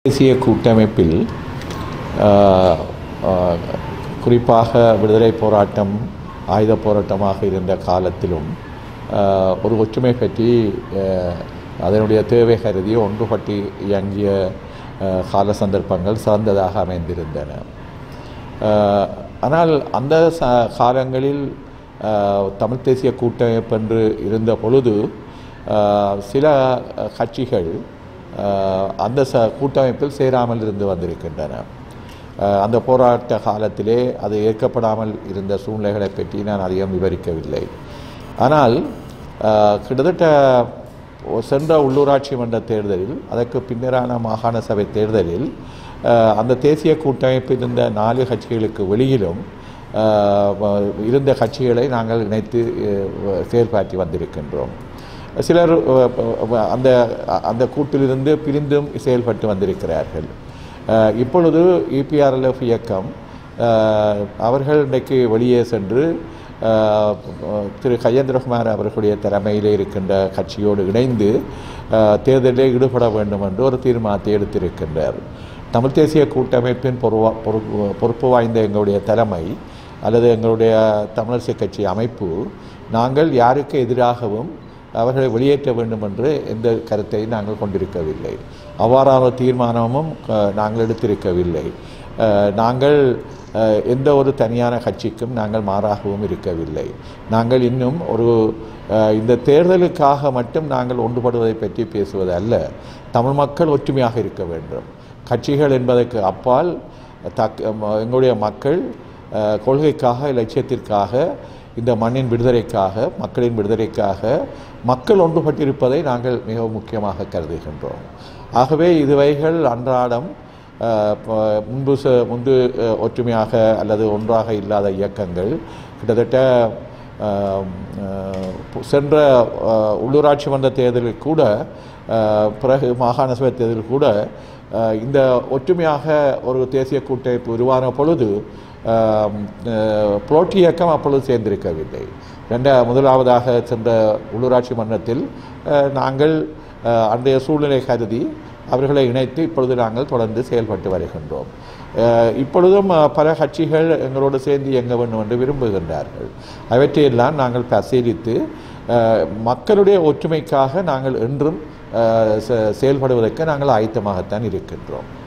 தேசிய கூட்டமைப்பில் ஆஹ், ஆஹ், குறிப்பாக விடுதலை போராட்டம் ஆயுத போராட்டமாக இருந்த காலத்திலும் ஆஹ், ஒரு ஒற்றுமை பற்றி ஆஹ், அதனுடைய தேவை கருதி ஒன்றுபட்டு இயங்கிய ஆஹ், கால சந்தர்ப்பங்கள் சிறந்ததாக அமைந்திருந்தன ஆஹ், ஆனால் அந்த ச காலங்களில் ஆஹ், தமிழ் தேசிய கூட்டமைப்பு என்று இருந்த பொழுது ஆஹ், சில அஹ், கட்சிகள் ஆஹ், அந்த ச கூட்டமைப்பில் சேராமல் இருந்து வந்திருக்கின்றன ஆஹ், அந்த போராட்ட காலத்திலே அது ஏற்கப்படாமல் இருந்த சூழ்நிலைகளை பற்றி நான் அதிகம் விவரிக்கவில்லை ஆனால் ஆஹ், கிட்டத்தட்ட சென்ற உள்ளூராட்சி மன்ற தேர்தலில் அதற்கு பின்னரான மாகாண சபை தேர்தலில் ஆஹ், அந்த தேசிய கூட்டமைப்பில் இருந்த நாலு கட்சிகளுக்கு வெளியிலும் ஆஹ், வ- இருந்த கட்சிகளை நாங்கள் இணைத்து அஹ், செயல்பாற்றி வந்திருக்கின்றோம் சிலர் அஹ், அஹ், அந்த அந்த கூட்டிலிருந்து பிரிந்தும் செயல்பட்டு வந்திருக்கிறார்கள் அஹ், இப்பொழுது இபிஆர்எல்எஃப் இயக்கம் அஹ், அவர்கள் இன்றைக்கு வெளியே சென்று அஹ், திரு கஜேந்திரகுமார் அவர்களுடைய தலைமையில் இருக்கின்ற கட்சியோடு இணைந்து அஹ், தேர்தலில் ஈடுபட வேண்டும் என்று ஒரு தீர்மானத்தை எடுத்திருக்கின்றார் தமிழ் தேசிய கூட்டமைப்பின் பொறுவா பொறுப்பு பொறுப்பு வாய்ந்த எங்களுடைய தலைமை அல்லது எங்களுடைய தமிழரசு கட்சி அமைப்பு நாங்கள் யாருக்கு எதிராகவும் அவர்களை வெளியேற்ற வேண்டும் என்று எந்த கருத்தை நாங்கள் கொண்டிருக்கவில்லை அவ்வாறான ஒரு தீர்மானமும் அஹ், நாங்கள் எடுத்திருக்கவில்லை அஹ், நாங்கள் அஹ், எந்த ஒரு தனியான கட்சிக்கும் நாங்கள் மாறாகவும் இருக்கவில்லை நாங்கள் இன்னும் ஒரு அஹ், இந்த தேர்தலுக்காக மட்டும் நாங்கள் ஒன்றுபடுவதை பற்றி பேசுவது அல்ல தமிழ் மக்கள் ஒற்றுமையாக இருக்க வேண்டும் கட்சிகள் என்பதற்கு அப்பால் தக் ம- எங்களுடைய மக்கள் அஹ், கொள்கைக்காக லட்சியத்திற்காக இந்த மண்ணின் விடுதலைக்காக மக்களின் விடுதலைக்காக மக்கள் ஒன்றுபட்டிருப்பதை நாங்கள் மிகவும் முக்கியமாக கருதுகின்றோம் ஆகவே இதுவைகள் அன்றாடம் அஹ், ப- முன்பு ச- முன்பு அஹ், ஒற்றுமையாக அல்லது ஒன்றாக இல்லாத இயக்கங்கள் கிட்டத்தட்ட அஹ், அஹ், சென்ற அஹ், உள்ளூராட்சி மன்ற தேர்தலில் கூட அஹ், பிறகு மாகாண சபை தேர்தலில் கூட அஹ், இந்த ஒற்றுமையாக ஒரு தேசிய கூட்டமைப்பு உருவான பொழுது ஆம், அஹ், புரோட்டி இயக்கம் அப்பொழுது சேர்ந்திருக்கவில்லை ரெண்ட முதலாவதாக சென்ற உள்ளூராட்சி மன்றத்தில் அஹ், நாங்கள் அஹ், அன்றைய சூழ்நிலை கருதி அவர்களை இணைத்து இப்பொழுது நாங்கள் தொடர்ந்து செயல்பட்டு வருகின்றோம் அஹ், இப்பொழுதும் அஹ், பல கட்சிகள் எங்களோடு சேர்ந்து இயங்க வேண்டும் என்று விரும்புகின்றார்கள் அவற்றையெல்லாம் நாங்கள் பரிசீலித்து அஹ், மக்களுடைய ஒற்றுமைக்காக நாங்கள் என்றும் அஹ், செ- செயல்படுவதற்கு நாங்கள் ஆயத்தமாகத்தான் இருக்கின்றோம்